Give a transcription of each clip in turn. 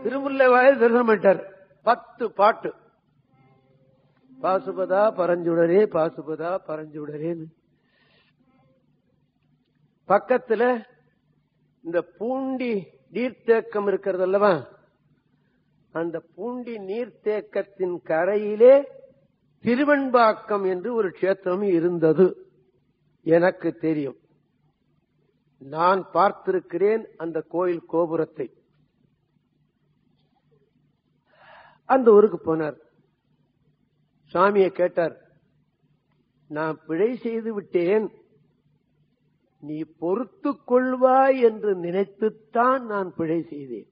திருமுல்லை வாயில் தரிசனம் பண்ணிட்டார் பத்து பாட்டு பாசுபதா பரஞ்சுடரே பாசுபதா பரஞ்சுடரேன்னு பக்கத்துல இந்த பூண்டி நீர்த்தேக்கம் இருக்கிறது அல்லவா அந்த பூண்டி நீர்த்தேக்கத்தின் கரையிலே திருவெண்பாக்கம் என்று ஒரு கஷேத்திரம் இருந்தது எனக்கு தெரியும் நான் பார்த்திருக்கிறேன் அந்த கோயில் கோபுரத்தை அந்த ஊருக்கு போனார் சுவாமியை கேட்டார் நான் பிழை செய்து விட்டேன் நீ பொறுத்து கொள்வாய் என்று நினைத்துத்தான் நான் பிழை செய்தேன்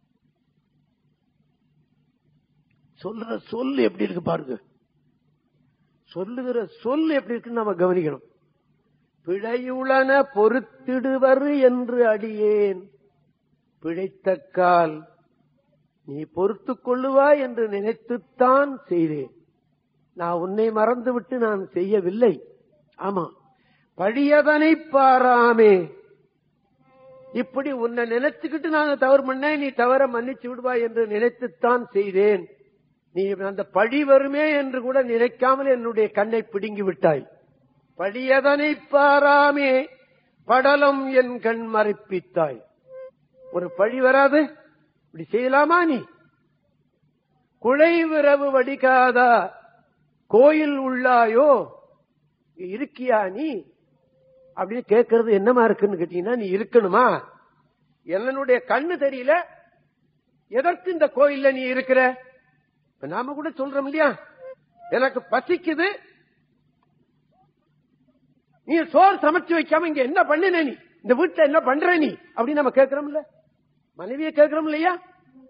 சொல்ற சொல் எப்படி இருக்கு பாருங்க சொல்லுகிற சொல் எப்படி இருக்குன்னு நம்ம கவனிக்கணும் பிழையுளன பொறுத்திடுவர் என்று அடியேன் பிழைத்தக்கால் நீ பொறுத்து கொள்ளுவாய் என்று நினைத்துத்தான் செய்தேன் நான் உன்னை மறந்துவிட்டு நான் செய்யவில்லை ஆமா பழியதனை பாராமே இப்படி உன்னை நினைச்சுக்கிட்டு நான் தவறு பண்ணேன் நீ தவற மன்னிச்சு விடுவாய் என்று நினைத்துத்தான் செய்தேன் நீ அந்த பழி வருமே என்று கூட நினைக்காமல் என்னுடைய கண்ணை பிடுங்கி விட்டாய் பழியதனை பாராமே படலம் என் கண் மறைப்பித்தாய் ஒரு பழி வராது இப்படி செய்யலாமா நீ குழை விரவு வடிக்காதா கோயில் உள்ளாயோ இருக்கியா நீ அப்படின்னு கேட்கறது என்னமா இருக்குன்னு கேட்டீங்கன்னா நீ இருக்கணுமா என்னுடைய கண்ணு தெரியல எதற்கு இந்த கோயில்ல நீ இருக்கிற இப்ப நாம கூட சொல்றோம் இல்லையா எனக்கு பசிக்குது நீ சோறு சமைச்சு வைக்காம இங்க என்ன பண்ணின நீ இந்த வீட்டுல என்ன பண்ற நீ அப்படின்னு நம்ம கேட்கிறோம்ல மனைவியை கேட்கிறோம் இல்லையா